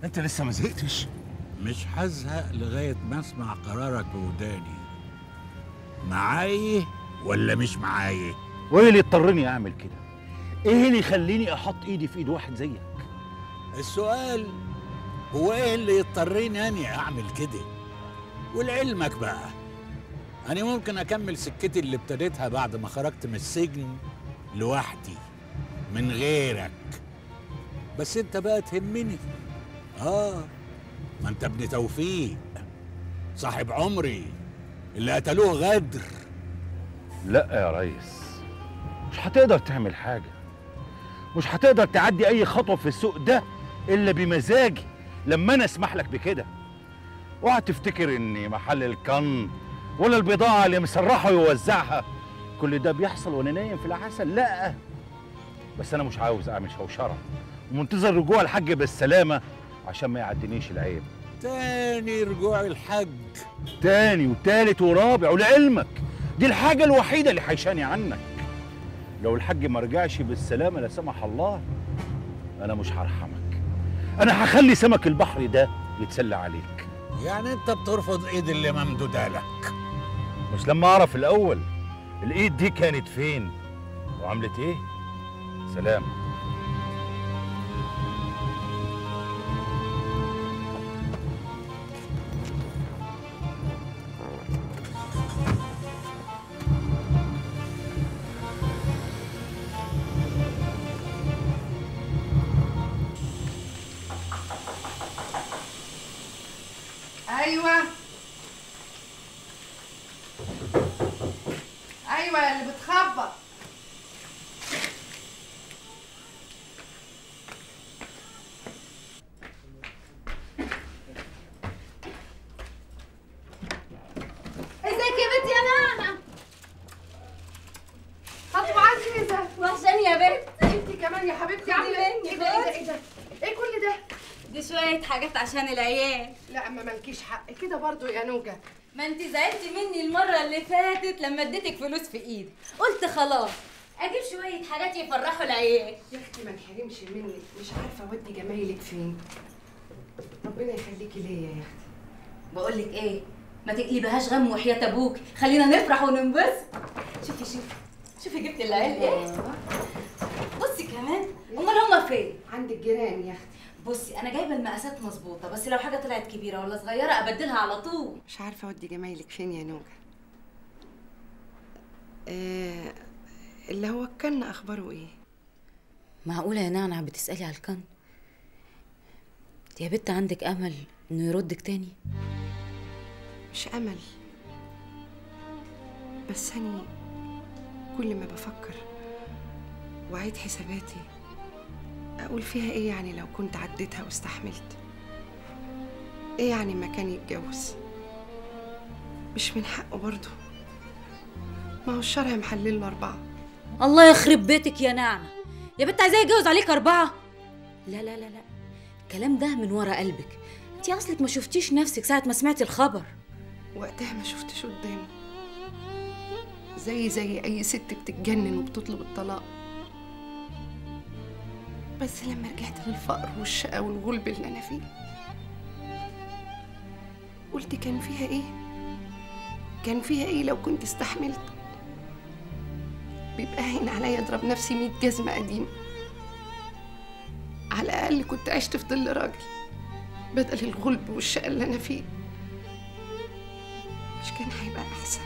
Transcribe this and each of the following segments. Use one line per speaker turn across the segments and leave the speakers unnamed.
انت لسه ما زهقتش
مش هزهق لغاية ما اسمع قرارك بوداني معاي ولا مش معاي
وايه اللي يضطرني اعمل كده ايه اللي يخليني احط ايدي في ايد واحد زيك
السؤال هو ايه اللي يضطرني اني اعمل كده ولعلمك بقى انا ممكن اكمل سكتي اللي ابتديتها بعد ما خرجت من السجن لوحدي من غيرك بس انت بقى تهمني اه ما انت ابن توفيق صاحب عمري اللي قتلوه غدر
لا يا ريس مش هتقدر تعمل حاجه مش هتقدر تعدي اي خطوه في السوق ده الا بمزاجي لما انا اسمح لك بكده اوعى تفتكر ان محل الكن ولا البضاعه اللي مسرحه يوزعها كل ده بيحصل وانا نايم في العسل لا بس انا مش عاوز اعمل شوشره ومنتظر رجوع الحاج بالسلامه عشان ما يعدينيش العيب
تاني رجوع الحج
تاني وتالت ورابع ولعلمك دي الحاجة الوحيدة اللي حيشاني عنك لو الحاج ما رجعش بالسلامة لا سمح الله أنا مش هرحمك أنا هخلي سمك البحر ده يتسلى عليك
يعني انت بترفض ايد اللي ممدودة لك
مش لما أعرف الأول الإيد دي كانت فين وعملت إيه سلام
ايوه ايوه يا اللي بتخبط
ازيك يا بنتي يا نانا
خطوة عزيزة
وحشاني يا بنت
انت كمان يا حبيبتي عاملة ايه؟
مني
ايه ده ايه ده ايه ده؟ ايه كل ده؟
دي شوية حاجات عشان العيال
لا ما مالكيش حق كده برضو يا نوجة
ما انت زعلتي مني المرة اللي فاتت لما اديتك فلوس في ايدي قلت خلاص اجيب شوية حاجات يفرحوا العيال
يا اختي ما انحرمش منك مش عارفة اودي جمايلك فين ربنا يخليكي ليا يا اختي
بقول لك ايه ما تقلبهاش غم وحياة ابوك خلينا نفرح وننبسط شوفي شوفي شوفي جبت العيال ايه بصي كمان امال هما فين
عند الجيران يا اختي
بصي انا جايبه المقاسات مظبوطه بس لو حاجه طلعت كبيره ولا صغيره ابدلها على طول
مش عارفة اودي جمايلك فين يا نوجة آه اللي هو كان اخباره ايه؟
معقوله يا نعنع بتسالي على الكن يا بنت عندك امل انه يردك تاني
مش امل بس اني كل ما بفكر واعيد حساباتي اقول فيها ايه يعني لو كنت عديتها واستحملت ايه يعني ما كان يتجوز مش من حقه برضه ما هو الشرع محلل له اربعه
الله يخرب بيتك يا نعنع يا بنت عايزاه يتجوز عليك اربعه لا لا لا لا الكلام ده من ورا قلبك انت اصلك ما شفتيش نفسك ساعه ما سمعتي الخبر
وقتها ما شفتش قدامي زي زي اي ست بتتجنن وبتطلب الطلاق بس لما رجعت للفقر والشقى والغلب اللي انا فيه قلت كان فيها ايه كان فيها ايه لو كنت استحملت بيبقى هين عليا اضرب نفسي مية جزمة قديمة على الاقل كنت عشت في ظل راجل بدل الغلب والشقى اللي انا فيه مش كان هيبقى احسن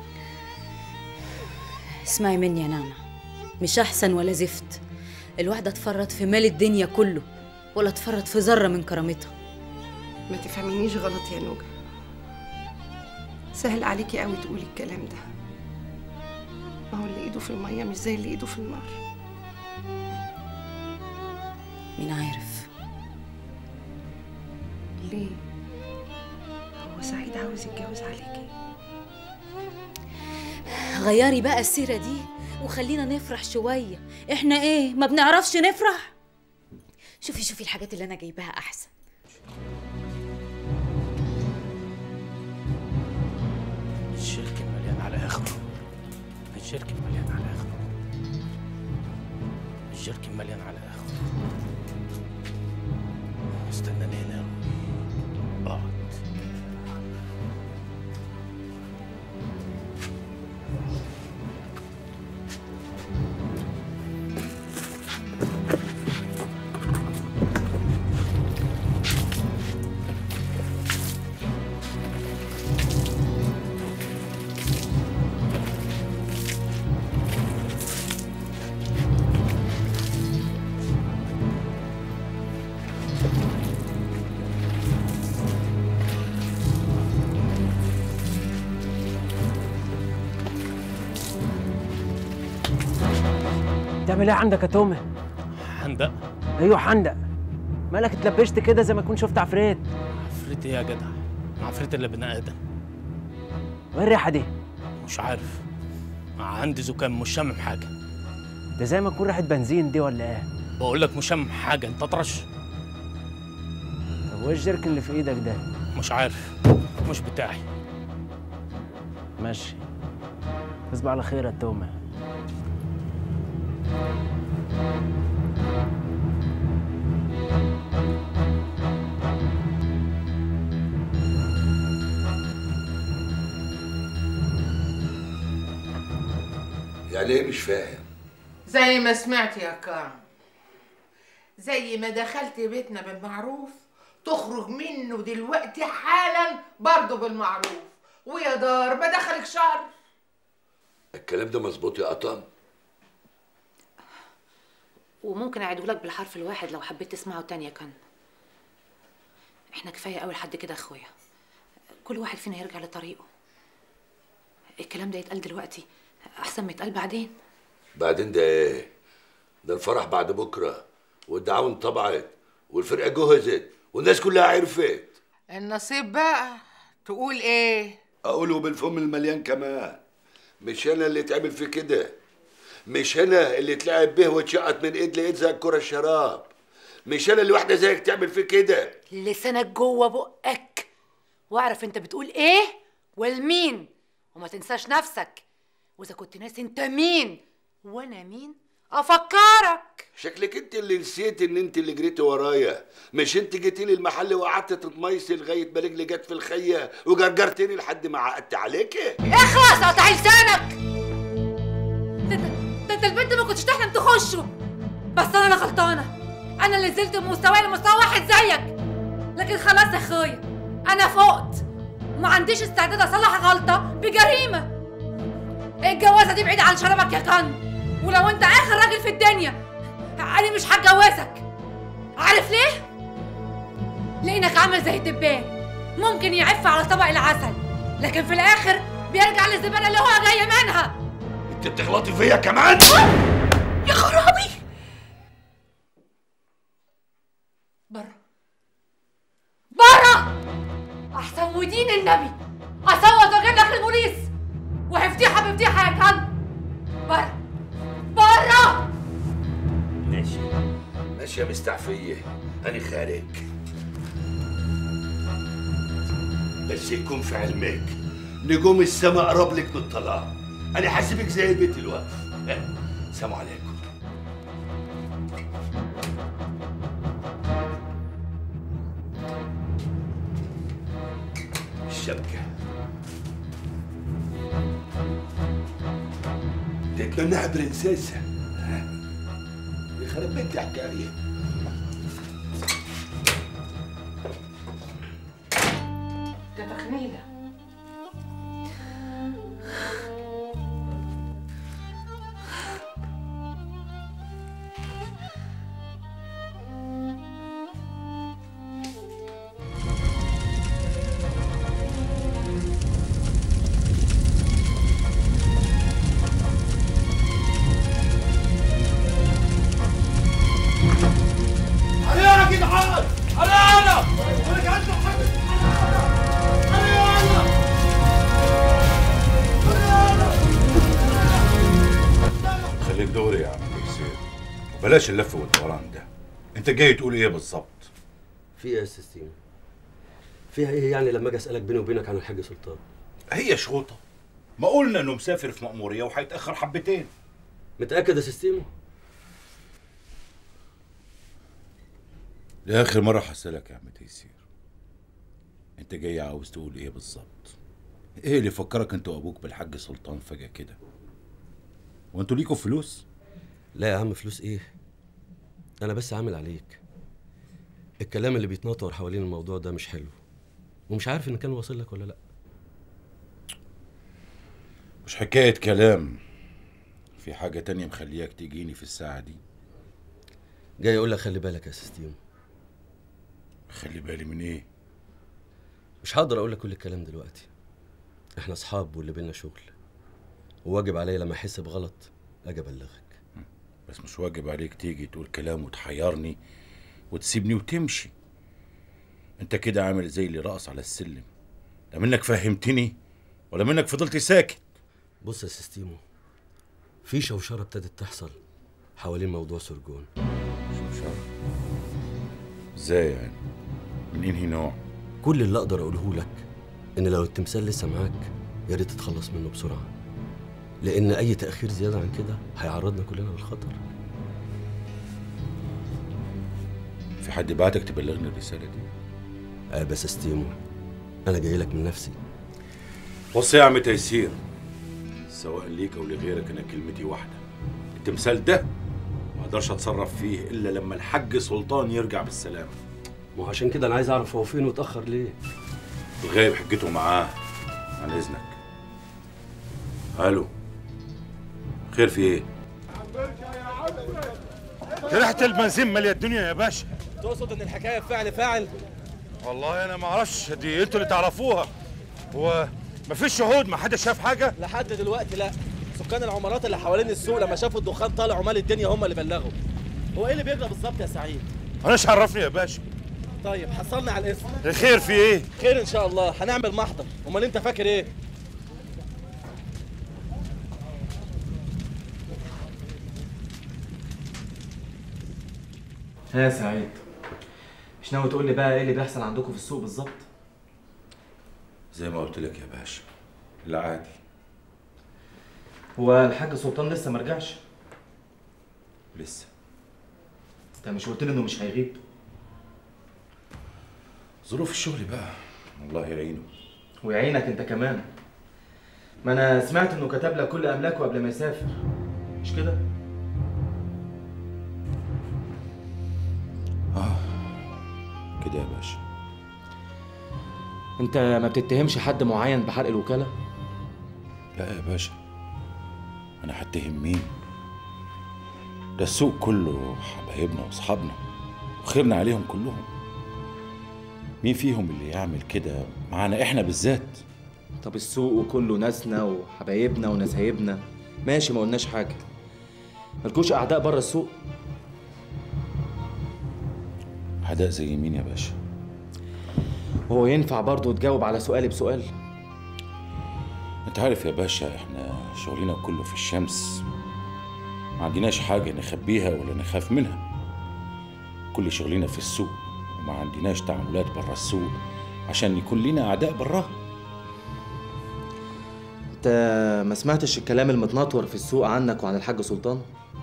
اسمعي مني يا نعنع مش احسن ولا زفت الواحده اتفرط في مال الدنيا كله ولا اتفرط في ذره من كرامتها
ما تفهمينيش غلط يا نوجة سهل عليكي قوي تقولي الكلام ده ما هو اللي ايده في المية مش زي اللي ايده في النار
مين عارف
ليه هو سعيد عاوز يتجوز عليكي
غيري بقى السيره دي وخلينا نفرح شويه احنا ايه ما بنعرفش نفرح شوفي شوفي الحاجات اللي انا جايباها احسن
الشركة مليان على آخره الشركة مليان على آخره الشركة مليان على آخره استناني هنا
بتعمل ايه عندك يا تومه
حندق
ايوه حندق مالك اتلبشت كده زي ما تكون شفت عفريت
عفريت ايه يا جدع عفريت اللي بني ادم
وايه الريحه دي
مش عارف عندي زكام مش شامم حاجه
ده زي ما تكون ريحه بنزين دي ولا ايه
بقول لك مش شامم حاجه انت اطرش
طب وايه الجيركن اللي في ايدك ده
مش عارف مش بتاعي
ماشي تصبح على خير يا تومه
يعني ايه مش فاهم
زي ما سمعت يا كرم زي ما دخلت بيتنا بالمعروف تخرج منه دلوقتي حالا برضه بالمعروف ويا دار ما دخلك شر
الكلام ده مظبوط يا قطم
وممكن اعيده لك بالحرف الواحد لو حبيت تسمعه تاني يا كان احنا كفايه قوي لحد كده يا اخويا كل واحد فينا يرجع لطريقه الكلام ده يتقال دلوقتي احسن ما يتقال بعدين
بعدين ده ايه ده الفرح بعد بكره والدعاوى انطبعت والفرقه جهزت والناس كلها عرفت
النصيب بقى تقول ايه
اقوله بالفم المليان كمان مش انا اللي اتعمل في كده مش انا اللي اتلعب به واتشقط من ايد لايد زي الكره الشراب مش انا اللي واحده زيك تعمل في كده
لسانك جوه بقك واعرف انت بتقول ايه والمين وما تنساش نفسك واذا كنت ناسي انت مين وانا مين افكرك
شكلك انت اللي نسيت ان انت اللي جريتي ورايا مش انت جيتي لي المحل وقعدت تتميصي لغايه ما رجلي جت في الخيه وجرجرتني لحد ما عقدت عليكي
اخلص قطع لسانك ده انت- ده انت البنت ما كنتش تحلم تخشه بس انا اللي غلطانه انا اللي نزلت من مستواي لمستوى واحد زيك لكن خلاص يا اخويا انا فقت وما عنديش استعداد اصلح غلطه بجريمه الجوازه دي بعيده عن شرفك يا كان ولو انت اخر راجل في الدنيا انا مش هتجوزك عارف ليه لانك عامل زي الدبان ممكن يعف على طبق العسل لكن في الاخر بيرجع للزباله اللي هو جاي منها
انت بتغلطي فيا كمان
يا خرابي بره بره احسن ودين النبي اصوت واجيب لك البوليس وهفضيحه بفضيحه يا كلب بره بره
ماشي ماشي يا مستعفيه انا خارج بس يكون في علمك نجوم السماء قرب لك بالطلاق انا حاسبك زي البيت الوقف ها، سلام عليكم الشبكة تتمناها برنسيسة ها؟ يخرب بيت حكاية
ده تخنيله
يا جدعان انا انا رجعت
خليك دوري يا عم تيسير بلاش اللف والدوران ده انت جاي تقول ايه بالظبط
في ايه يا استاذ ستيفن؟ فيها ايه يعني لما اجي اسالك بيني وبينك عن الحاج سلطان؟
هي شروطه ما قلنا انه مسافر في مأمورية وهيتأخر حبتين
متاكد يا استاذ ستيفن؟
لآخر مرة هسألك يا عم تيسير انت جاي عاوز تقول ايه بالظبط ايه اللي فكرك انت وابوك بالحاج سلطان فجأة كده وانتوا ليكوا فلوس
لا يا عم فلوس ايه؟ انا بس عامل عليك الكلام اللي بيتنطور حوالين الموضوع ده مش حلو ومش عارف ان كان واصل لك ولا لا
مش حكاية كلام في حاجة تانية مخلياك تجيني في الساعة دي
جاي اقول لك خلي بالك يا استاذ ستيفن
خلي بالي من ايه
مش هقدر اقول لك كل الكلام دلوقتي احنا اصحاب واللي بينا شغل وواجب عليا لما احس بغلط اجي ابلغك
بس مش واجب عليك تيجي تقول كلام وتحيرني وتسيبني وتمشي انت كده عامل زي اللي رقص على السلم لا منك فهمتني ولا منك فضلت ساكت
بص يا سيستيمو في شوشره ابتدت تحصل حوالين موضوع سرجون
شوشرة ازاي يعني من انهي نوع
كل اللي اقدر اقوله لك ان لو التمثال لسه معاك يا ريت تتخلص منه بسرعه لان اي تاخير زياده عن كده هيعرضنا كلنا للخطر
في حد بعتك تبلغني الرساله دي
آه بس استيمو انا جاي لك من نفسي
بص يا عم تيسير سواء ليك او لغيرك انا كلمتي واحده التمثال ده ما اقدرش اتصرف فيه الا لما الحاج سلطان يرجع بالسلامه
ما هو عشان كده انا عايز اعرف هو فين واتاخر ليه
الغايب حجته معاه عن اذنك الو خير في ايه ريحه البنزين ماليه الدنيا يا باشا
تقصد ان الحكايه فعل فاعل
والله انا ما اعرفش دي انتوا اللي تعرفوها هو مفيش شهود ما حدش شاف حاجه
لحد دلوقتي لا سكان العمارات اللي حوالين السوق لما شافوا الدخان طالع ومال الدنيا هم اللي بلغوا هو ايه اللي بيجرى بالظبط يا سعيد
انا ايش عرفني يا باشا
طيب حصلنا على الاسم
خير في ايه
خير ان شاء الله هنعمل محضر امال انت فاكر ايه
ها يا سعيد مش ناوي تقول لي بقى ايه اللي بيحصل عندكم في السوق بالظبط
زي ما قلت لك يا باشا العادي
هو الحاج سلطان لسه ما رجعش
لسه
انت مش قلت لي انه مش هيغيب
ظروف الشغل بقى الله يعينه
ويعينك انت كمان ما انا سمعت انه كتب لك كل املاكه قبل ما يسافر مش كده
كده يا باشا
انت ما بتتهمش حد معين بحرق الوكاله
لا يا باشا انا هتهم مين ده السوق كله حبايبنا واصحابنا وخيرنا عليهم كلهم مين فيهم اللي يعمل كده معانا احنا بالذات
طب السوق وكله ناسنا وحبايبنا ونسايبنا ماشي ما قلناش حاجه مالكوش اعداء بره السوق
اعداء زي مين يا باشا
هو ينفع برضه تجاوب على سؤالي بسؤال
انت عارف يا باشا احنا شغلنا كله في الشمس ما عندناش حاجة نخبيها ولا نخاف منها كل شغلنا في السوق وما عندناش تعاملات برا السوق عشان يكون لنا أعداء براها
انت ما سمعتش الكلام المتنطور في السوق عنك وعن الحاج سلطان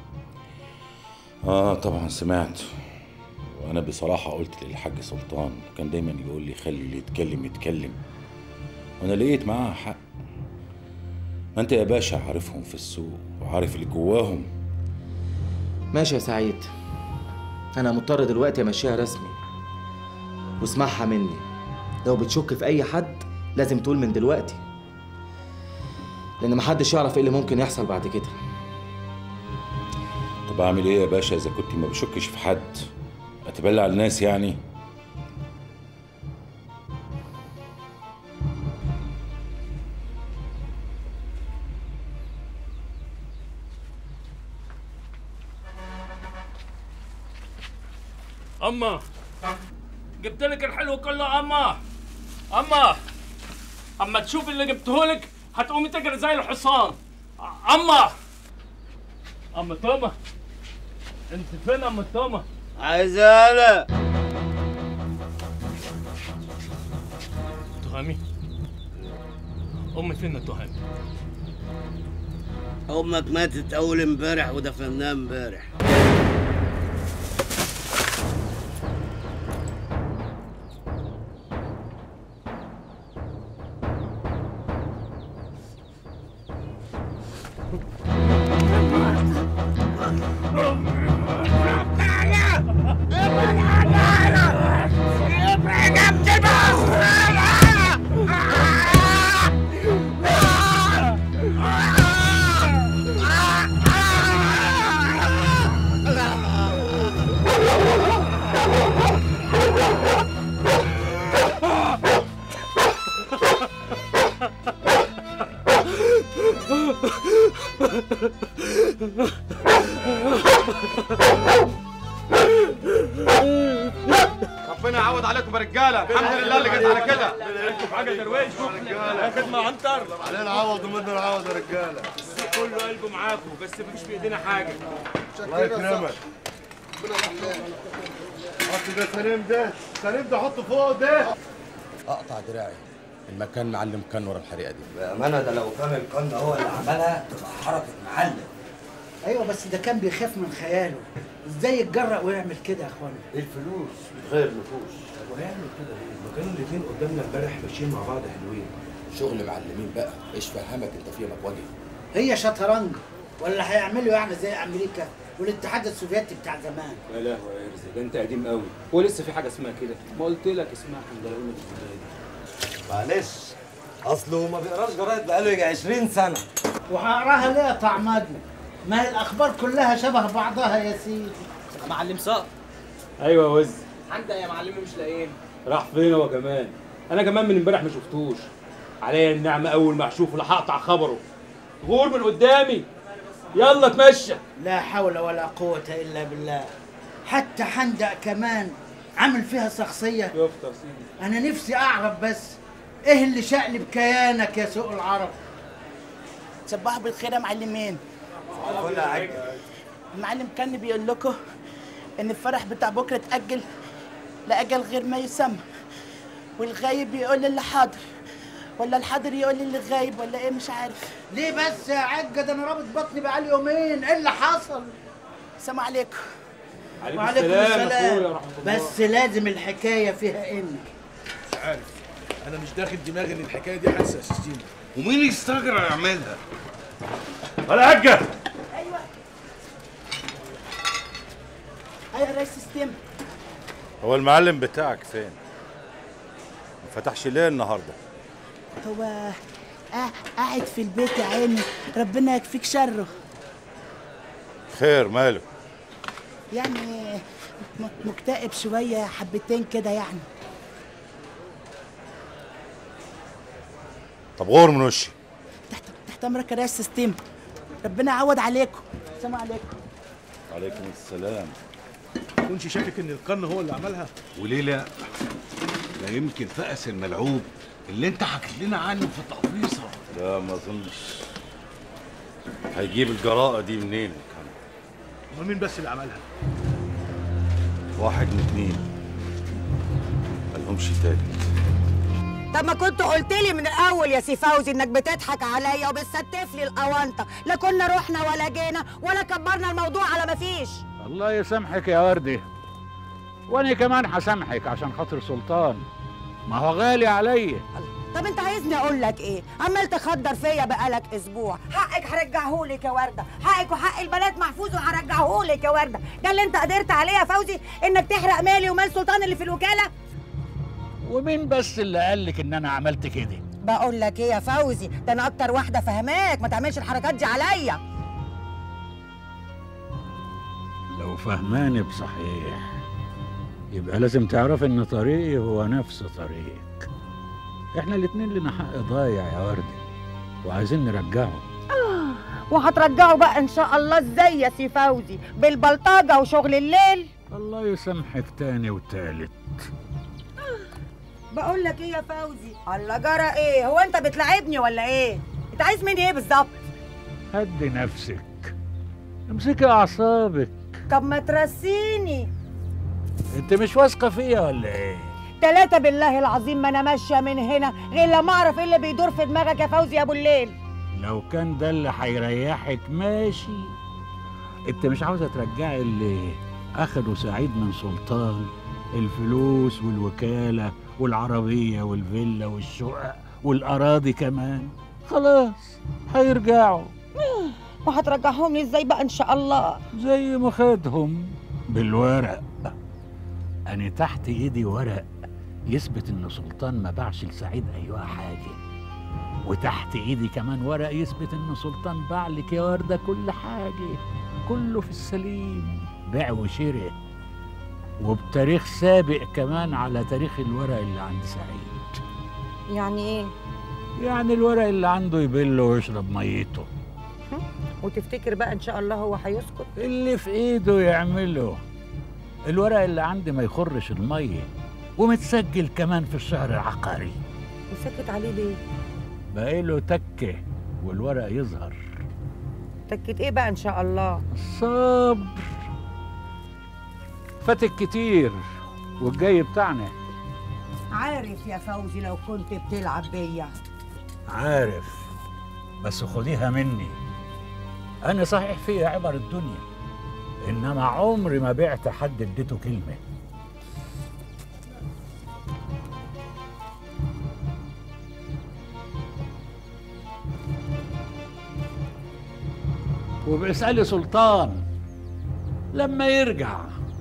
اه طبعا سمعت وانا بصراحة قلت للحاج سلطان كان دايما يقول لي خلي اللي يتكلم يتكلم وانا لقيت معاه حق ما انت يا باشا عارفهم في السوق وعارف اللي جواهم
ماشي يا سعيد انا مضطر دلوقتي امشيها رسمي واسمعها مني لو بتشك في اي حد لازم تقول من دلوقتي لان محدش يعرف ايه اللي ممكن يحصل بعد كده
طب اعمل ايه يا باشا اذا كنت ما بشكش في حد اتبلع الناس يعني
اما جبت لك الحلو كله اما اما اما تشوف اللي جبته لك هتقومي تجري زي الحصان اما اما توما انت فين اما توما
عايز انا
تهامي امي فين التهامي
امك ماتت اول امبارح ودفناها امبارح
Ha
حاجه على كده انتوا حاجه درويش خدمه عنتر
علينا عوض ومنا العوض يا رجاله
كله قلبه معاكم بس مفيش في ايدينا حاجه
الله يكرمك حط ده سليم ده سليم ده حطه فوق ده
اقطع دراعي المكان معلم كان ورا الحريقه دي
بأمانة ده لو كان القن هو اللي عملها تبقى حركة معلم
ايوه بس ده كان بيخاف من خياله ازاي يتجرأ ويعمل كده يا اخوانا
الفلوس بتغير نفوس هو هيعمل كده ليه؟ ما كانوا الاتنين قدامنا امبارح ماشيين مع بعض حلوين
شغل معلمين بقى ايش فهمك انت في مكواجي
هي شطرنج ولا هيعملوا يعني زي امريكا والاتحاد السوفيتي بتاع زمان
يا لهوي يا رزق ده انت قديم قوي هو لسه في حاجه اسمها كده ما قلت لك اسمها حنجلاوي
معلش اصله ما بيقراش جرايد بقاله يجي 20 سنة
وهقراها ليه يا طعمادي ما هي الاخبار كلها شبه بعضها يا سيدي
معلم صقر ايوه يا وز
عندك يا معلمي مش لاقيين
راح فين هو كمان انا كمان من امبارح ما شفتوش عليا النعمه اول ما اشوفه لا هقطع خبره غور من قدامي يلا اتمشى
لا حول ولا قوة إلا بالله حتى حندق كمان عامل فيها شخصية
شفت يا سيدي
أنا نفسي أعرف بس إيه اللي شقلب كيانك يا سوق العرب
صباح بالخير يا معلمين
كل حاجة
المعلم كان بيقول لكم ان الفرح بتاع بكره اتاجل لاجل غير ما يسمى والغايب يقول للي حاضر ولا الحاضر يقول للي غايب ولا ايه مش عارف
ليه بس يا عجة ده أنا رابط بطني بقالي يومين إيه اللي حصل؟
السلام عليكم
وعليكم السلام بس لازم الحكاية فيها إن
مش عارف انا مش داخل دماغي ان الحكايه دي حاسه يا سيستين
ومين يستجرى يعملها
ولا عجه
ايوه ايوه يا ريس سيستم
هو المعلم بتاعك فين ما فتحش ليه النهارده
هو آه قاعد في البيت يا عيني ربنا يكفيك شره
خير ماله
يعني م- مكتئب شويه حبتين كده يعني
طب غور من وشي
تحت امرك يا ريس سيستم ربنا يعوض عليكم السلام عليكم
عليكم السلام
كنش شاكك ان القرن هو اللي عملها
وليه لا ده يمكن فأس الملعوب اللي انت حكيت لنا عنه في التقفيصه لا ما اظنش هيجيب الجراءه دي منين كان
امال مين بس اللي عملها
واحد من اتنين ملهمش تالت
طب ما كنت قلت لي من الاول يا سي فوزي انك بتضحك عليا وبتستف لي الاونطه لا كنا رحنا ولا جينا ولا كبرنا الموضوع على ما فيش
الله يسامحك يا وردي وانا كمان هسامحك عشان خاطر سلطان ما هو غالي عليا
طب انت عايزني اقول لك ايه عمال تخدر فيا بقالك اسبوع حقك هرجعهولك يا ورده حقك وحق البنات محفوظ وهرجعهولك يا ورده ده اللي انت قدرت عليه يا فوزي انك تحرق مالي ومال سلطان اللي في الوكاله
ومين بس اللي قال لك ان انا عملت كده
بقول لك ايه يا فوزي ده انا اكتر واحده فهماك ما تعملش الحركات دي عليا
لو فهماني بصحيح يبقى لازم تعرف ان طريقي هو نفس طريقك احنا الاتنين لنا حق ضايع يا وردي وعايزين نرجعه
وهترجعوا بقى ان شاء الله ازاي يا سي فوزي بالبلطجه وشغل الليل
الله يسامحك تاني وتالت
بقول لك ايه يا فوزي الله جرى ايه هو انت بتلاعبني ولا ايه انت عايز مني ايه بالظبط
هدي نفسك امسكي اعصابك
طب ما ترسيني
انت مش واثقه فيا ولا ايه
تلاتة بالله العظيم ما انا ماشيه من هنا غير لما اعرف ايه اللي بيدور في دماغك يا فوزي يا ابو الليل
لو كان ده اللي هيريحك ماشي انت مش عاوزه ترجعي اللي اخده سعيد من سلطان الفلوس والوكاله والعربيه والفيلا والشقق والاراضي كمان خلاص هيرجعوا
وهترجعهم لي ازاي بقى ان شاء الله
زي ما خدهم بالورق انا تحت ايدي ورق يثبت ان سلطان ما باعش لسعيد ايوه حاجه وتحت ايدي كمان ورق يثبت ان سلطان باع لك يا ورده كل حاجه كله في السليم بيع وشراء وبتاريخ سابق كمان على تاريخ الورق اللي عند سعيد
يعني ايه
يعني الورق اللي عنده يبل ويشرب ميته
وتفتكر بقى ان شاء الله هو هيسكت
اللي في ايده يعمله الورق اللي عندي ما يخرش الميه ومتسجل كمان في الشهر العقاري
وسكت عليه ليه
باقي له تكه والورق يظهر
تكت ايه بقى ان شاء الله
الصبر فاتك كتير والجاي بتاعنا
عارف يا فوزي لو كنت بتلعب بيا
عارف بس خديها مني انا صحيح فيا عبر الدنيا انما عمري ما بعت حد اديته كلمه وباسألي سلطان لما يرجع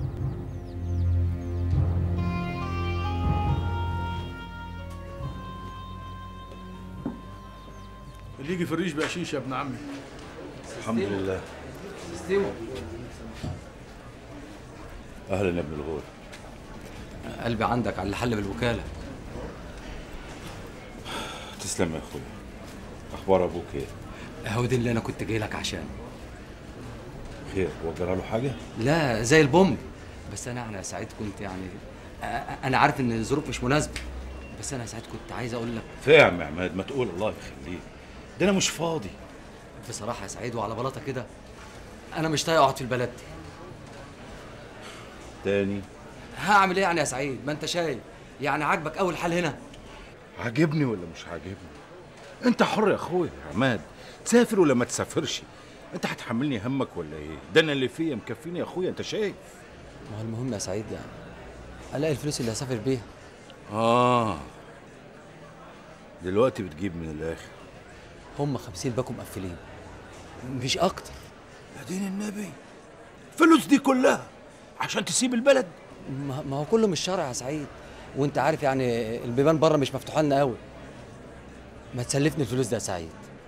اللي يجي في الريش بقشيش يا ابن عمي
الحمد لله
استوى
اهلا يا ابن الغول
قلبي عندك على اللي حل بالوكاله
تسلم يا اخويا اخبار ابوك ايه
اهو دي اللي انا كنت جاي لك عشان
خير هو جرى له حاجه
لا زي البومب بس انا انا سعيد كنت يعني أ- أ- انا عارف ان الظروف مش مناسبه بس انا سعيد كنت عايز اقول لك
في يا عم عماد ما تقول الله يخليك ده انا مش فاضي
بصراحه يا سعيد وعلى بلاطه كده انا مش طايق اقعد في البلد دي
تاني
هعمل ايه يعني يا سعيد ما انت شايف يعني عاجبك اول حال هنا
عاجبني ولا مش عاجبني انت حر يا اخويا يا عماد تسافر ولا ما تسافرش انت هتحملني همك ولا ايه ده انا اللي فيا مكفيني يا اخويا انت شايف
ما هو المهم يا سعيد يعني الاقي الفلوس اللي هسافر بيها
اه دلوقتي بتجيب من الاخر
هم خمسين باكو مقفلين مش اكتر
يا دين النبي فلوس دي كلها عشان تسيب البلد
ما ما هو كله مش شرع يا سعيد وانت عارف يعني البيبان بره مش مفتوحه لنا قوي ما تسلفني الفلوس ده يا سعيد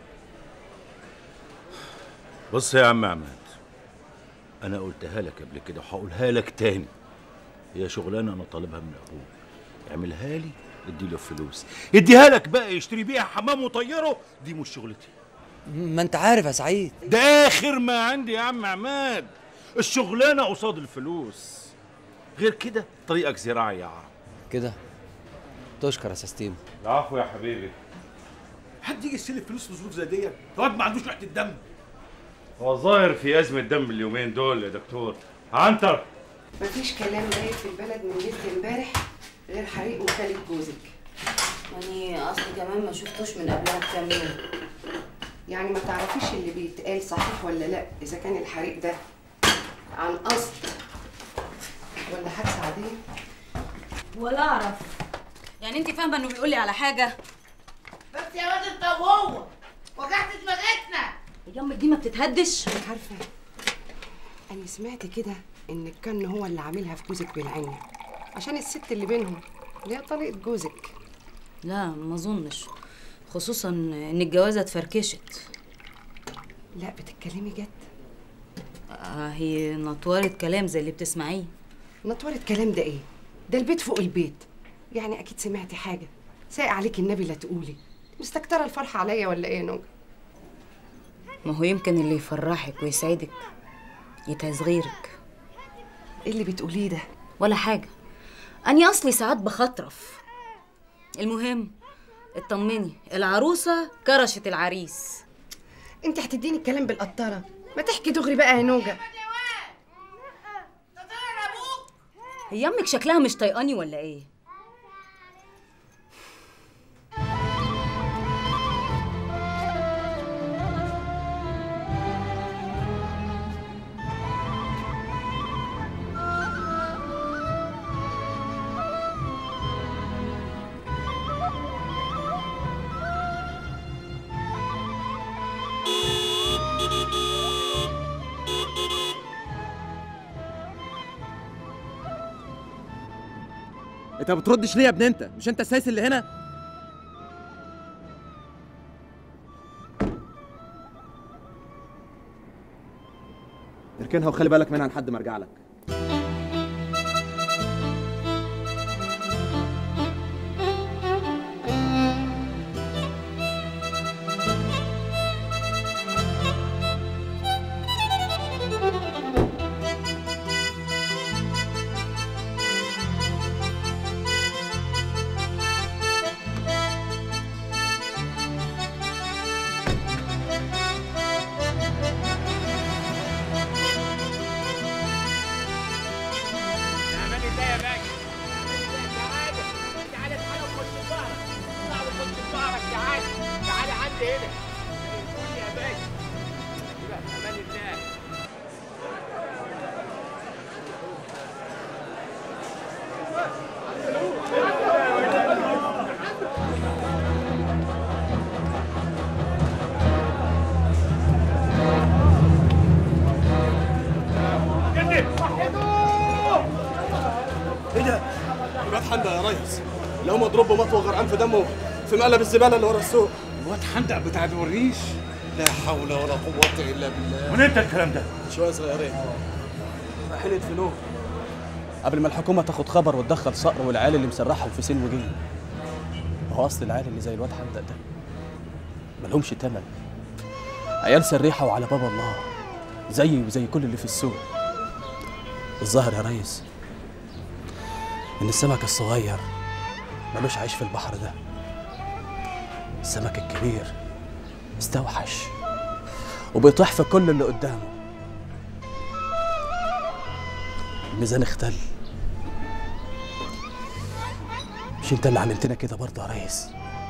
بص يا عم عماد انا قلتها لك قبل كده وهقولها لك تاني هي شغلانه انا طالبها من ابوك اعملها لي ادي له فلوس اديها لك بقى يشتري بيها حمام وطيره دي مش شغلتي
ما انت عارف يا سعيد
ده اخر ما عندي يا عم عماد الشغلانه قصاد الفلوس غير كده طريقك زراعي يا عم
كده تشكر يا سستيم
العفو يا حبيبي
حد يجي يستلف فلوس في ظروف زي ديت الواد ما عندوش ريحه الدم
هو ظاهر في ازمه دم اليومين دول يا دكتور عنتر
مفيش كلام بايت في البلد من ليله امبارح غير حريق وخالد جوزك
يعني اصلي كمان ما شفتوش من قبلها بكام يوم
يعني ما تعرفيش اللي بيتقال صحيح ولا لا اذا كان الحريق ده عن قصد ولا حادثه عاديه
ولا اعرف يعني انت فاهمه انه بيقول لي على حاجه
بس يا واد انت وهو وجعت دماغتنا
يا امك دي ما بتتهدش
عارفه انا سمعت كده ان الكن هو اللي عاملها في جوزك بالعين عشان الست اللي بينهم اللي هي طليقه جوزك
لا ما اظنش خصوصا ان الجوازه اتفركشت
لا بتتكلمي جد
آه هي نطوره كلام زي اللي بتسمعيه
نطورة كلام ده ايه ده البيت فوق البيت يعني اكيد سمعتي حاجه سايق عليك النبي لا تقولي مستكتره الفرحه عليا ولا ايه يا نوجه
ما هو يمكن اللي يفرحك ويسعدك يتصغيرك
ايه اللي بتقوليه ده
ولا حاجه اني اصلي ساعات بخطرف المهم اطمني العروسه كرشت العريس
انت هتديني الكلام بالقطاره ما تحكي دغري بقى يا نوجه
هي امك شكلها مش طايقاني ولا ايه
انت ما بتردش ليه يا ابن انت مش انت السايس اللي هنا اركنها وخلي بالك منها لحد ما ارجع لك
ليلة قول يا باشا يبقى في امان الله
ايه ده؟ الواد حندق يا ريس اللي هو مضروب بمطوه غرقان في دمه في مقلب الزباله اللي ورا السوق
الواد حندق بتاع الوريش لا حول ولا قوة إلا بالله
من امتى الكلام ده؟ شويه صغيرين رايحين يدفنوه قبل ما الحكومه تاخد خبر وتدخل صقر والعيال اللي مسرحهم في سين وجيل ما هو اصل العيال اللي زي الواد حندق ده ملهمش تمن عيال سريحه وعلى باب الله زيي وزي كل اللي في السوق الظاهر يا ريس ان السمك الصغير ملوش عيش في البحر ده السمك الكبير استوحش وبيطيح في كل اللي قدامه الميزان اختل مش انت اللي عملتنا كده برضه يا ريس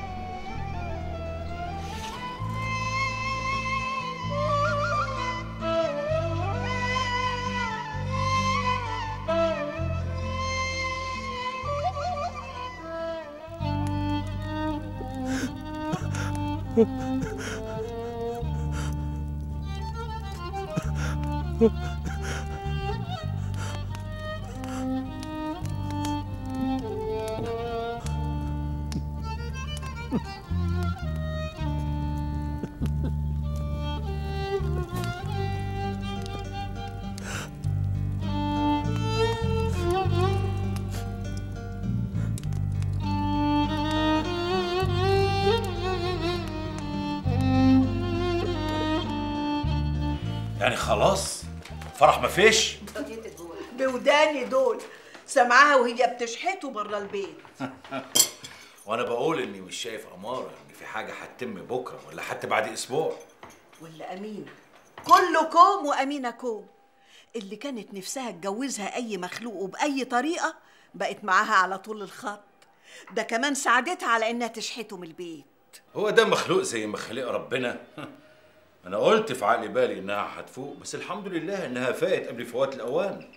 يعني خلاص فرح مفيش
بوداني دول سامعاها وهي بتشحته بره البيت
وانا بقول اني مش شايف اماره ان في حاجه هتتم بكره ولا حتى بعد اسبوع
ولا أمينة كله كوم وأمينة كوم اللي كانت نفسها تجوزها أي مخلوق وبأي طريقة بقت معاها على طول الخط ده كمان ساعدتها على إنها تشحته من البيت
هو ده مخلوق زي ما خلق ربنا انا قلت في عقل بالي انها هتفوق بس الحمد لله انها فاقت قبل فوات الاوان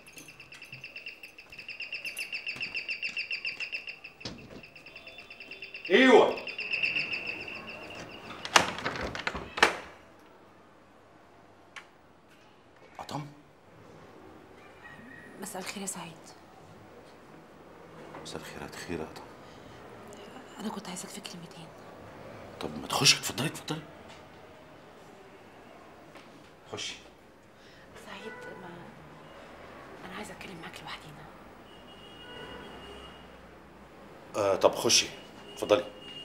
ايوه عطم
مساء الخير يا سعيد
مساء الخيرات خير يا عطم
انا كنت عايزاك في كلمتين
طب ما تخش اتفضلي اتفضلي خشي
سعيد ما انا عايزه اتكلم معاك لوحدينا
آه طب خشي اتفضلي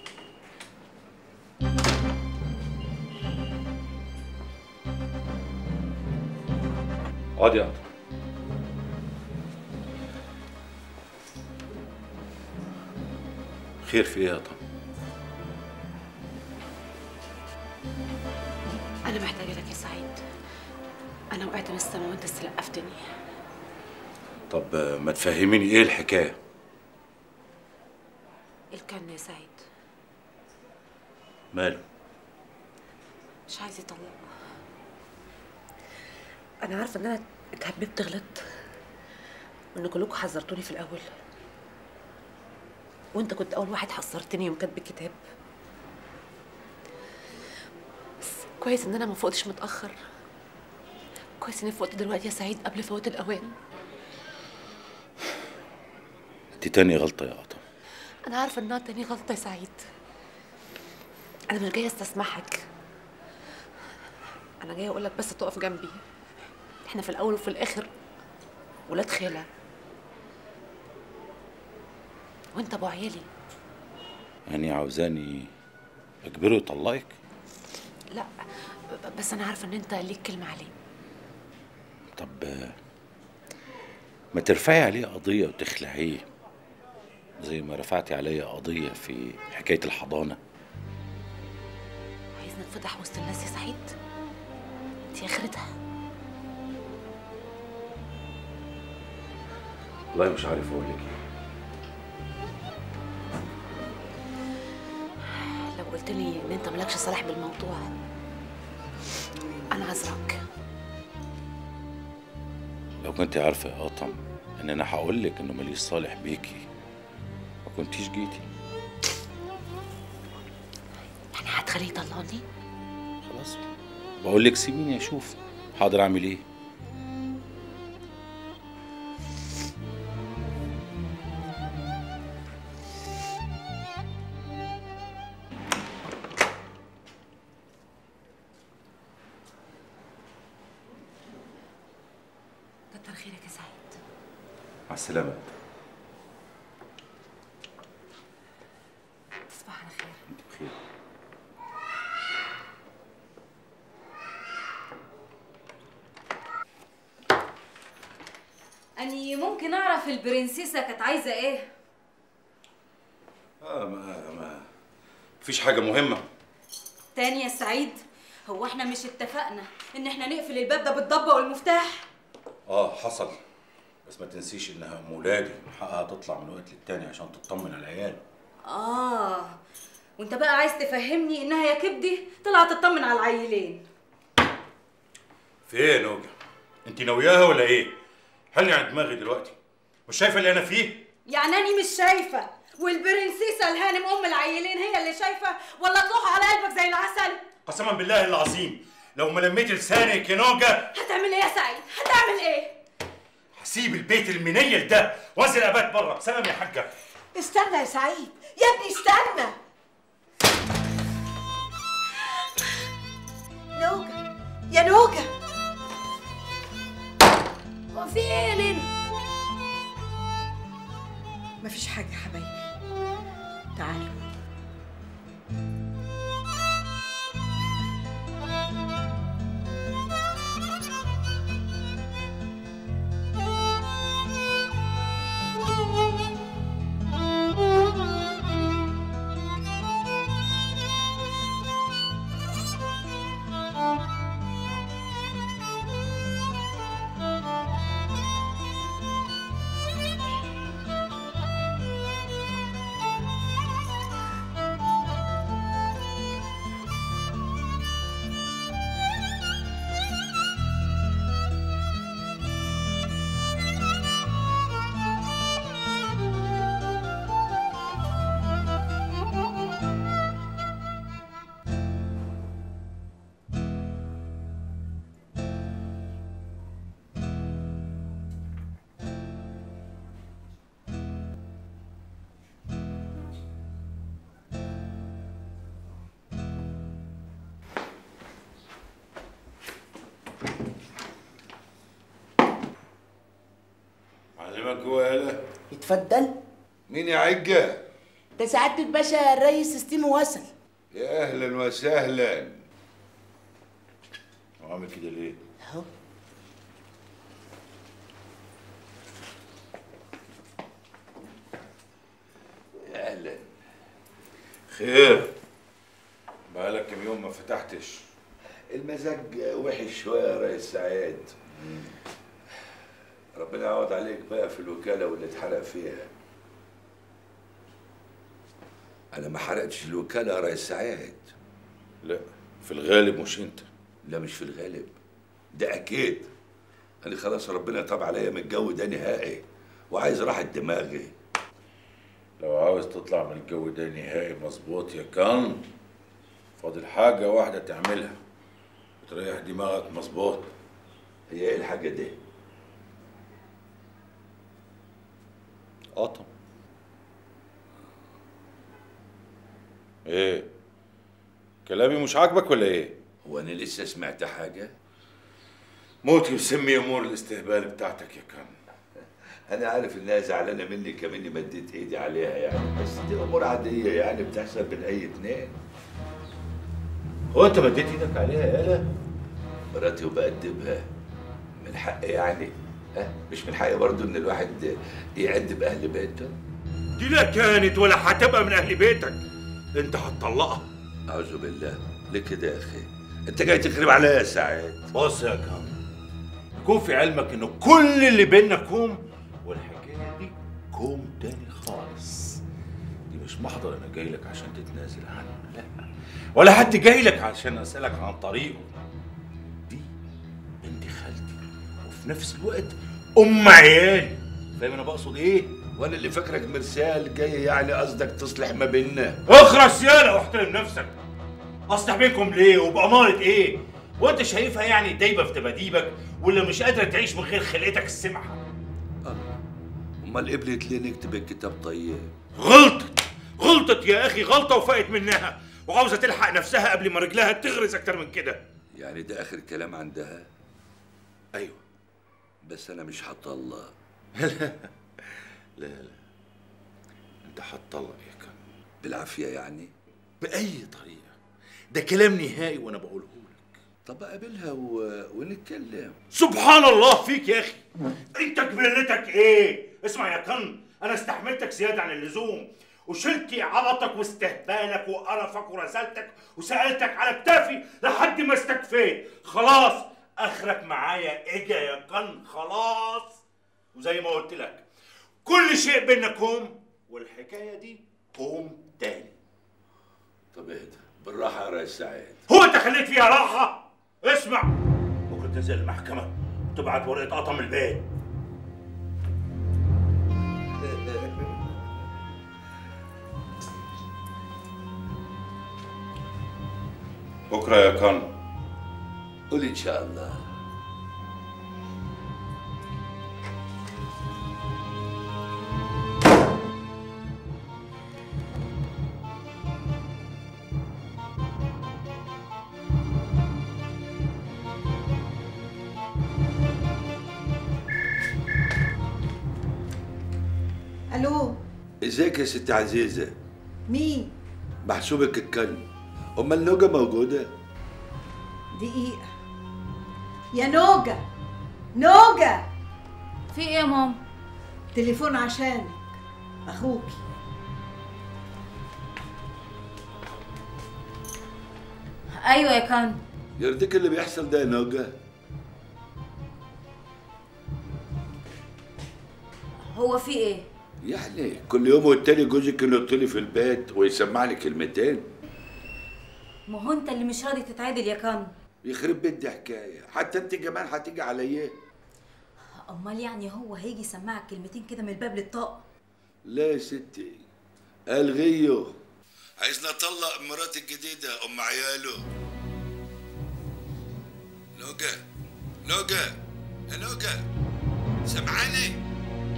اقعدي يا عطم خير في ايه يا عطم
انا محتاجه لك يا سعيد انا وقعت من السما وانت استلقفتني
طب آه، ما تفهميني ايه الحكايه
الكن يا سعيد
ماله
مش عايز يطلق انا عارفه ان انا اتهببت غلطت وان كلكم حذرتوني في الاول وانت كنت اول واحد حذرتني يوم كاتب الكتاب بس كويس ان انا ما فوقتش متاخر كويس اني فوقت دلوقتي يا سعيد قبل فوات الاوان
دي تاني غلطه يا عطم
انا عارفه انها تاني غلطه يا سعيد انا مش جايه استسمحك انا جايه اقول لك بس تقف جنبي احنا في الاول وفي الاخر ولاد خاله وانت ابو عيالي
يعني عاوزاني اجبره يطلقك
لا ب- بس انا عارفه ان انت ليك كلمه عليه
طب آه، ما ترفعي عليه قضيه وتخلعيه زي ما رفعتي عليا قضيه في حكايه الحضانه
عايزنا نفتح وسط الناس يا سعيد دي اخرتها
والله مش عارف اقول لك ايه
لو
وقلت لي ان انت مالكش صلاح بالموضوع انا عذرك
لو كنت عارفه يا قطم ان انا هقول لك انه ماليش صالح بيكي ما كنتيش جيتي
يعني هتخليه يطلقني
خلاص بقول لك سيبيني اشوف حاضر اعمل ايه
كتر خيرك يا سعيد
مع السلامه
تصبح على خير
بخير
اني ممكن اعرف البرنسيسه كانت عايزه ايه
اه ما ما مفيش حاجه مهمه
تاني يا سعيد هو احنا مش اتفقنا ان احنا نقفل الباب ده بالضبه والمفتاح
اه حصل بس ما تنسيش انها ام ولادي حقها تطلع من وقت للتاني عشان تطمن على العيال
اه وانت بقى عايز تفهمني انها يا كبدي طلعت تطمن على العيلين
في ايه يا نوجه انت ناوياها ولا ايه حلني عن دماغي دلوقتي مش شايفه اللي انا فيه
يعني اني مش شايفه والبرنسيسه الهانم ام العيلين هي اللي شايفه ولا تروح على قلبك زي العسل
قسما بالله العظيم لو ما لميت لسانك يا نوجه
هتعمل ايه يا سعيد هتعمل ايه
هسيب البيت المنيل ده وانزل ابات بره سلام يا حاجه
استنى يا سعيد يا ابني استنى نوجة يا نوجة
هو في ايه يا نينا
مفيش حاجة يا حبايبي تعالوا
معلمك جوه يالا
اتفضل
مين يا عجة؟
ده سعادة الباشا الريس ستيم وصل
يا أهلا وسهلا
وعامل كده ليه؟
اهو
يا أهلا
خير بقالك كام يوم ما فتحتش
المزاج وحش شوية يا ريس سعيد ربنا يعوض عليك بقى في الوكالة واللي اتحرق فيها أنا ما حرقتش الوكالة يا ريس سعيد
لا في الغالب مش انت
لا مش في الغالب ده أكيد أنا خلاص ربنا طاب عليا من الجو ده نهائي وعايز راحة دماغي
لو عاوز تطلع من الجو ده نهائي مظبوط يا كان فاضل حاجة واحدة تعملها وتريح دماغك مظبوط
هي ايه الحاجة دي؟
قطم ايه كلامي مش عاجبك ولا ايه
هو أنا لسه سمعت حاجة؟
موتي وسمي امور الاستهبال بتاعتك يا كان
أنا عارف إنها زعلانة مني كمان مديت إيدي عليها يعني بس دي أمور عادية يعني بتحصل بين أي اتنين
هو انت مديت ايدك عليها يالا
مراتي وبأدبها من حقي يعني ها مش من حقي برضه إن الواحد يأدب أهل بيته
دي لا كانت ولا هتبقى من اهل بيتك انت هتطلقها
أعوذ بالله ليه كده يا أخي؟ أنت جاي تخرب عليا يا سعيد
بص يا كان يكون في علمك انه كل اللي بينا كوم والحكايه دي كوم تاني خالص دي مش محضر انا جاي لك عشان تتنازل عنه لا ولا حد جاي لك عشان اسالك عن طريقه دي بنت خالتي وفي نفس الوقت ام عيالي فاهم انا بقصد ايه
وانا اللي فاكرك مرسال جاي يعني قصدك تصلح ما بيننا
اخرس يالا واحترم نفسك اصلح بينكم ليه وبأمارة ايه وانت شايفها يعني دايبه في دباديبك ولا مش قادره تعيش من غير خلقتك السمحه
امال قبلت ليه نكتب الكتاب طيب
غلطت غلطت يا اخي غلطه وفقت منها وعاوزه تلحق نفسها قبل ما رجلها تغرز اكتر من كده
يعني ده اخر كلام عندها
ايوه
بس انا مش هطلق
لا لا لا انت هتطلق يا كان
بالعافيه يعني
باي طريقه ده كلام نهائي وانا بقوله لك
طب اقابلها و... ونتكلم
سبحان الله فيك يا اخي انت كبرتك ايه اسمع يا كن انا استحملتك زياده عن اللزوم وشلت عبطك واستهبالك وقرفك ورسالتك وسالتك على كتافي لحد ما استكفيت خلاص اخرك معايا اجا يا كن خلاص وزي ما قلت لك كل شيء بينا كوم والحكايه دي كوم تاني
طب اهدى بالراحه يا ريس سعيد
هو انت خليت فيها راحه اسمع بكره تنزل المحكمه وتبعت ورقه قطم البيت بكره يا كان
قول ان شاء الله
الو
ازيك يا ست عزيزه
مين
محسوبك الكلب امال النوجه موجوده
دقيقه يا نوجه نوجه
في ايه يا ماما
تليفون عشانك اخوكي
ايوه يا كان
يرضيك اللي بيحصل ده يا نوجه
هو في ايه
يعني كل يوم والتاني جوزك ينط لي في البيت ويسمع لي كلمتين
ما هو انت اللي مش راضي تتعادل يا كان
يخرب بيت دي حكايه حتى انت كمان هتيجي عليا
امال يعني هو هيجي يسمعك كلمتين كده من الباب للطاق
لا يا ستي الغيه عايزني اطلق مراتي الجديده ام عياله نوجه نوجه يا نوجه سامعاني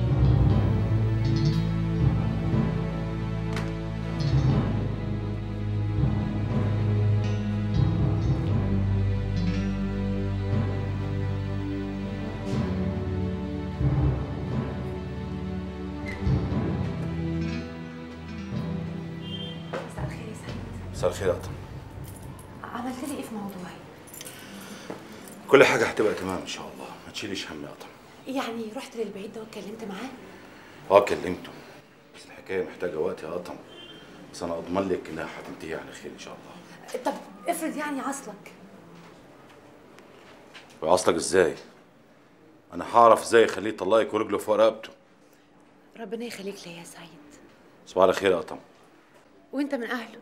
مساء الخير يا سعيد
مساء الخير يا قطم
عملت لي ايه في موضوعي
كل حاجه هتبقى تمام ان شاء الله ما تشيليش هم يا قطم
يعني رحت للبعيد ده واتكلمت معاه
اه كلمته بس الحكايه محتاجه وقت يا قطم بس انا اضمن لك انها هتنتهي على خير ان شاء الله
طب افرض يعني عصلك
ويعصلك ازاي انا هعرف ازاي اخليه يطلقك ورجله فوق رقبته
ربنا يخليك ليا يا سعيد
صباح على خير يا قطم
وانت من اهله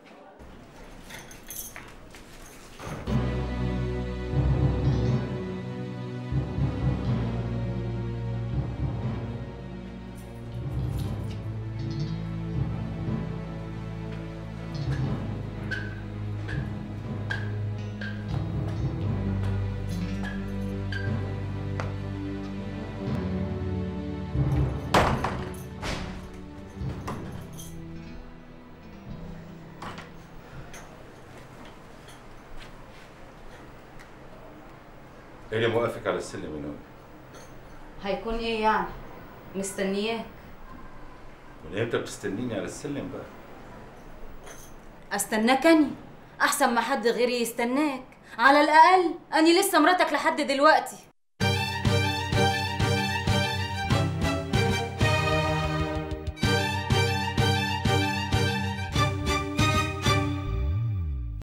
ايه اللي موقفك على السلم يا نور
هيكون ايه يعني مستنياه
من امتى بتستنيني على السلم بقى
استناك اني احسن ما حد غيري يستناك على الاقل اني لسه مراتك لحد دلوقتي